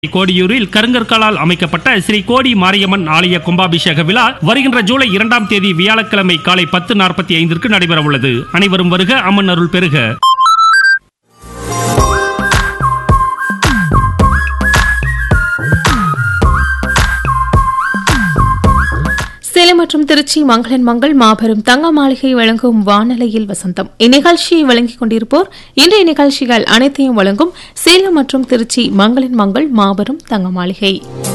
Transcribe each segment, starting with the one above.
கோடியூரில் கருங்கற்களால் அமைக்கப்பட்ட ஸ்ரீ கோடி மாரியம்மன் ஆலய கும்பாபிஷேக விழா வருகின்ற ஜூலை இரண்டாம் தேதி வியாழக்கிழமை காலை பத்து நாற்பத்தி ஐந்திற்கு நடைபெறவுள்ளது அனைவரும் வருக அம்மன் அருள் பெறுக சேலம் மற்றும் திருச்சி மங்களன் மங்கள் மாபெரும் தங்க மாளிகை வழங்கும் வானலையில் வசந்தம் இந்நிகழ்ச்சியை வழங்கிக் கொண்டிருப்போர் இன்றைய நிகழ்ச்சிகள் அனைத்தையும் வழங்கும் சேலம் மற்றும் திருச்சி மங்களன் மங்கள் மாபெரும் தங்க மாளிகை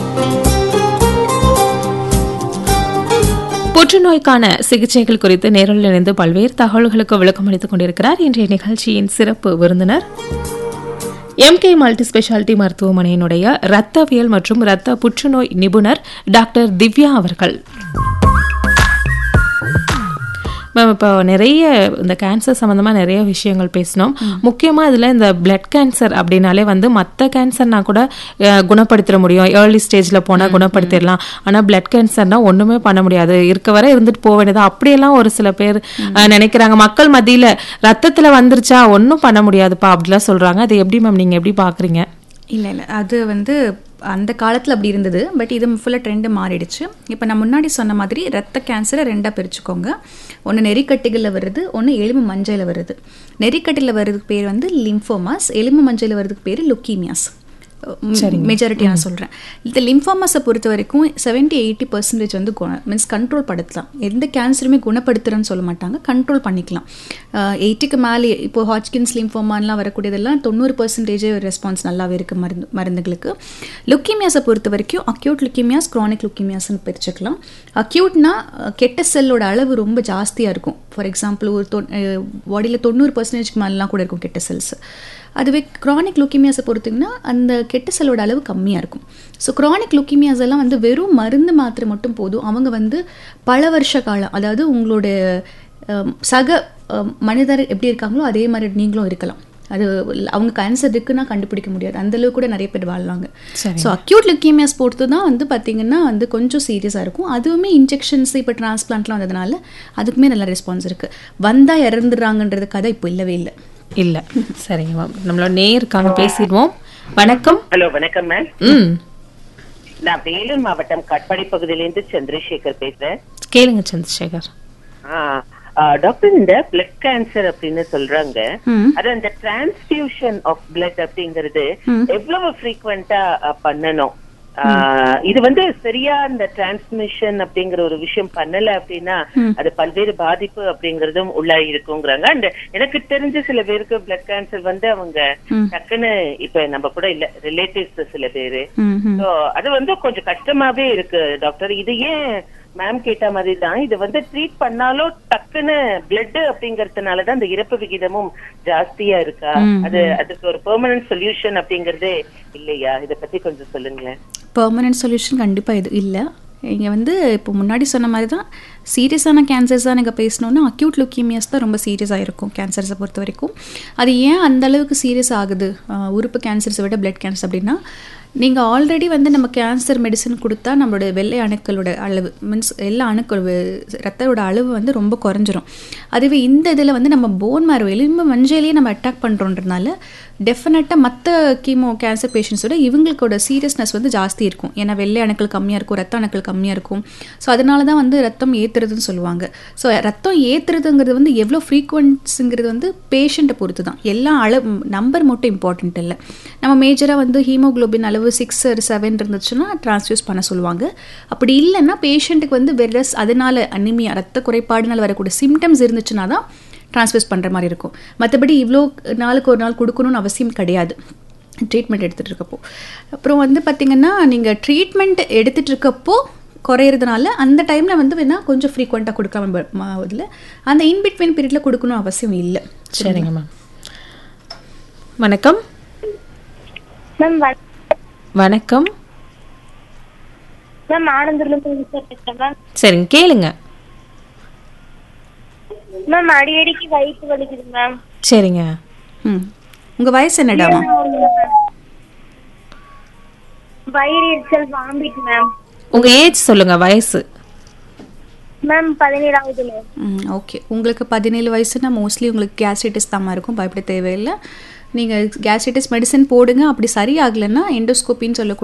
புற்றுநோய்க்கான சிகிச்சைகள் குறித்து நேரில் இணைந்து பல்வேறு தகவல்களுக்கு விளக்கம் அளித்துக் கொண்டிருக்கிறார் இன்றைய நிகழ்ச்சியின் சிறப்பு விருந்தினர் எம்கே மல்டி ஸ்பெஷாலிட்டி மருத்துவமனையினுடைய இரத்தவியல் மற்றும் இரத்த புற்றுநோய் நிபுணர் டாக்டர் திவ்யா அவர்கள் மேம் இப்போ நிறைய இந்த கேன்சர் சம்மந்தமாக நிறைய விஷயங்கள் பேசினோம் முக்கியமாக இதில் இந்த பிளட் கேன்சர் அப்படின்னாலே வந்து மற்ற கேன்சர்னா கூட அஹ், குணப்படுத்திட முடியும் ஏர்லி ஸ்டேஜில் போனால் குணப்படுத்திடலாம் ஆனால் பிளட் கேன்சர்னா ஒன்றுமே பண்ண முடியாது இருக்க வரை இருந்துட்டு போக வேண்டியது அப்படியெல்லாம் ஒரு சில பேர் அஹ், நினைக்கிறாங்க மக்கள் மத்தியில் ரத்தத்தில் வந்துருச்சா ஒன்றும் பண்ண முடியாதுப்பா அப்படிலாம் சொல்கிறாங்க அது எப்படி மேம் நீங்கள் எப்படி பார்க்குறீங்க இல்லை இல்லை அது வந்து அந்த காலத்தில் அப்படி இருந்தது பட் இது ஃபுல்லாக ட்ரெண்டு மாறிடுச்சு இப்போ நான் முன்னாடி சொன்ன மாதிரி ரத்த கேன்சரை ரெண்டாக பிரிச்சுக்கோங்க ஒன்று நெறிக்கட்டிகளில் வருது ஒன்று எலும்பு மஞ்சளில் வருது நெறிக்கட்டியில் வர்றதுக்கு பேர் வந்து லிம்ஃபோமாஸ் எலும்பு மஞ்சளில் வர்றதுக்கு பேர் லுக்கீமியாஸ் மெஜாரிட்டி நான் சொல்கிறேன் இந்த லிம்ஃபாமாஸை பொறுத்த வரைக்கும் செவன்ட்டி எயிட்டி பர்சன்டேஜ் வந்து குண மீன்ஸ் கண்ட்ரோல் படுத்தலாம் எந்த கேன்சருமே குணப்படுத்துறேன்னு சொல்ல மாட்டாங்க கண்ட்ரோல் பண்ணிக்கலாம் எயிட்டிக்கு மேலே இப்போ ஹாட்கின்ஸ் லிம்ஃபோமான்லாம் வரக்கூடியதெல்லாம் தொண்ணூறு பர்சன்டேஜ் ரெஸ்பான்ஸ் நல்லாவே இருக்குது மருந்து மருந்துகளுக்கு லுக்கீமியாஸை பொறுத்த வரைக்கும் அக்யூட் லுக்கீமியாஸ் க்ரானிக் லுக்கீமியாஸ்னு பிரிச்சுக்கலாம் அக்யூட்னா கெட்ட செல்லோட அளவு ரொம்ப ஜாஸ்தியாக இருக்கும் ஃபார் எக்ஸாம்பிள் ஒரு தொ பாடியில் தொண்ணூறு பர்சன்டேஜ்க்கு மேலாம் கூட இருக்கும் கெட்ட செல்ஸ் அதுவே க்ரானிக் லுக்கிமியாஸை பொறுத்திங்கன்னா அந்த கெட்ட செல்லோட அளவு கம்மியாக இருக்கும் ஸோ க்ரானிக் லுக்கிமியாஸ் எல்லாம் வந்து வெறும் மருந்து மாத்திரை மட்டும் போதும் அவங்க வந்து பல வருஷ காலம் அதாவது உங்களோட அஹ், சக அஹ், மனிதர் எப்படி இருக்காங்களோ அதே மாதிரி நீங்களும் இருக்கலாம் அது அவங்க கேன்சர் இருக்குன்னா கண்டுபிடிக்க முடியாது அந்த அளவுக்கு கூட நிறைய பேர் வாழலாங்க ஸோ அக்யூட் லுக்கீமியாஸ் பொறுத்து தான் வந்து பார்த்தீங்கன்னா வந்து கொஞ்சம் சீரியஸாக இருக்கும் அதுவுமே இன்ஜெக்ஷன்ஸ் இப்போ டிரான்ஸ்பிளான்ட்லாம் வந்ததுனால அதுக்குமே நல்ல ரெஸ்பான்ஸ் இருக்குது வந்தால் இறந்துடுறாங்கன்றது கதை இப்போ இல்லவே இல்லை இல்லை சரிங்க மேம் நம்மளோட நேருக்காக பேசிடுவோம் வணக்கம் ஹலோ வணக்கம் மேம் ம் நான் வேலூர் மாவட்டம் கட்பாடி பகுதியிலேருந்து சந்திரசேகர் பேசுறேன் கேளுங்க சந்திரசேகர் ஆ, ஆ, டாக்டர் இந்த பிளட் கேன்சர் அப்படின்னு சொல்றாங்க அது அந்த டிரான்ஸ்பியூஷன் ஆஃப் பிளட் அப்படிங்கிறது எவ்வளவு ஃப்ரீக்வெண்டா பண்ணணும் ஆ, இது வந்து சரியா இந்த டிரான்ஸ்மிஷன் அப்படிங்கிற ஒரு விஷயம் பண்ணல அப்படின்னா அது பல்வேறு பாதிப்பு அப்படிங்கறதும் உள்ள இருக்குங்கிறாங்க அண்ட் எனக்கு தெரிஞ்ச சில பேருக்கு பிளட் கேன்சர் வந்து அவங்க டக்குன்னு இப்ப நம்ம கூட இல்ல ரிலேட்டிவ்ஸ் சில பேரு So, அது வந்து கொஞ்சம் கஷ்டமாவே இருக்கு டாக்டர் இது ஏன் மேம் கேட்ட மாதிரி தான் இது வந்து ட்ரீட் பண்ணாலும் டக்குன்னு பிளட் அப்படிங்கறதுனாலதான் இந்த இறப்பு விகிதமும் ஜாஸ்தியா இருக்கா அது அதுக்கு ஒரு பெர்மனன்ட் சொல்யூஷன் அப்படிங்கறதே இல்லையா இத பத்தி கொஞ்சம் சொல்லுங்களேன் பெர்மனன்ட் சொல்யூஷன் கண்டிப்பாக இது இல்லை இங்கே வந்து இப்போ முன்னாடி சொன்ன மாதிரி தான் சீரியஸான கேன்சர்ஸ் தான் நீங்கள் பேசணுன்னா அக்யூட் லுக்கீமியாஸ் தான் ரொம்ப சீரியஸாக இருக்கும் கேன்சர்ஸை பொறுத்த வரைக்கும் அது ஏன் அந்த அளவுக்கு சீரியஸ் ஆகுது ஆஹ் உறுப்பு கேன்சர்ஸை விட பிளட் கேன்சர் அப்படின்னா நீங்கள் ஆல்ரெடி வந்து நம்ம கேன்சர் மெடிசன் கொடுத்தா நம்மளோட வெள்ளை அணுக்களோட அளவு மீன்ஸ் எல்லா அணுக்கள் வே- ரத்தத்தோட அளவு வந்து ரொம்ப குறைஞ்சிரும் அதுவே இந்த இதில் வந்து நம்ம போன் மேரோ எலும்பு மஞ்சளையே நம்ம அட்டாக் பண்ணுறோன்றதுனால டெஃபினட்டாக மற்ற கீமோ கேன்சர் பேஷண்ட்ஸோட இவங்களுக்கோட சீரியஸ்னஸ் வந்து ஜாஸ்தி இருக்கும் ஏன்னா வெள்ளை அணுக்கள் கம்மியாக இருக்கும் ரத்த அணுக்கள் கம்மியாக இருக்கும் ஸோ அதனால தான் வந்து ரத்தம் ஏற்றுறதுன்னு சொல்லுவாங்க ஸோ ரத்தம் ஏற்றுறதுங்கிறது வந்து எவ்வளோ ஃப்ரீக்வன்ஸுங்கிறது வந்து பேஷண்ட்டை பொறுத்து தான் எல்லா அளவு நம்பர் மட்டும் இம்பார்ட்டன்ட் இல்லை நம்ம மேஜராக வந்து ஹீமோகுளோபின் அளவு சிக்ஸ் செவன் இருந்துச்சுன்னா டிரான்ஸ்யூஸ் பண்ண சொல்லுவாங்க அப்படி இல்லைன்னா பேஷண்ட்டுக்கு வந்து வெரஸ் அதனால அனிமியா ரத்த குறைபாடுனால வரக்கூடிய சிம்டம்ஸ் இருந்துச்சுன்னா தான் ட்ரான்ஸ்ஃபர்ஸ் பண்ணுற மாதிரி இருக்கும் மற்றபடி இவ்வளோ நாளுக்கு ஒரு நாள் கொடுக்கணும்னு அவசியம் கிடையாது ட்ரீட்மெண்ட் எடுத்துகிட்டு இருக்கப்போ அப்புறம் வந்து பார்த்திங்கன்னா நீங்கள் ட்ரீட்மெண்ட் எடுத்துகிட்டு இருக்கப்போ குறையிறதுனால அந்த டைமில் வந்து வேணால் கொஞ்சம் ஃப்ரீக்வெண்ட்டாக கொடுக்காம இதில் அந்த இன்பிட்வீன் பீரியடில் கொடுக்கணும் அவசியம் இல்லை சரிங்க மேம் வணக்கம் மேம் வ- வணக்கம் மேம் ஆனந்தூர்ல இருந்து சார் பேசுறேன் மேம் சரிங்க கேளுங்க மேம் அடிக்கடிக்கு வயிற்று வலிக்குது மேம் சரிங்க ம் உங்கள் வயசு என்னடாமா வயிறு எரிச்சல் வாம்பிட்டு மேம் உங்க ஏஜ் சொல்லுங்க வயசு மேம் பதினேழாவது மேம் ம் ஓகே உங்களுக்கு பதினேழு வயசுனா மோஸ்ட்லி உங்களுக்கு கேஸ்ட்ரைட்டிஸ் தான் இருக்கும் பயப்பட தேவையில்லை நீங்கள் கேஸ்ட்ரைட்டிஸ் மெடிசன் போடுங்க அப்படி சரியாகலைன்னா எண்டோஸ்கோப்பின்னு சொல்லக்கூடிய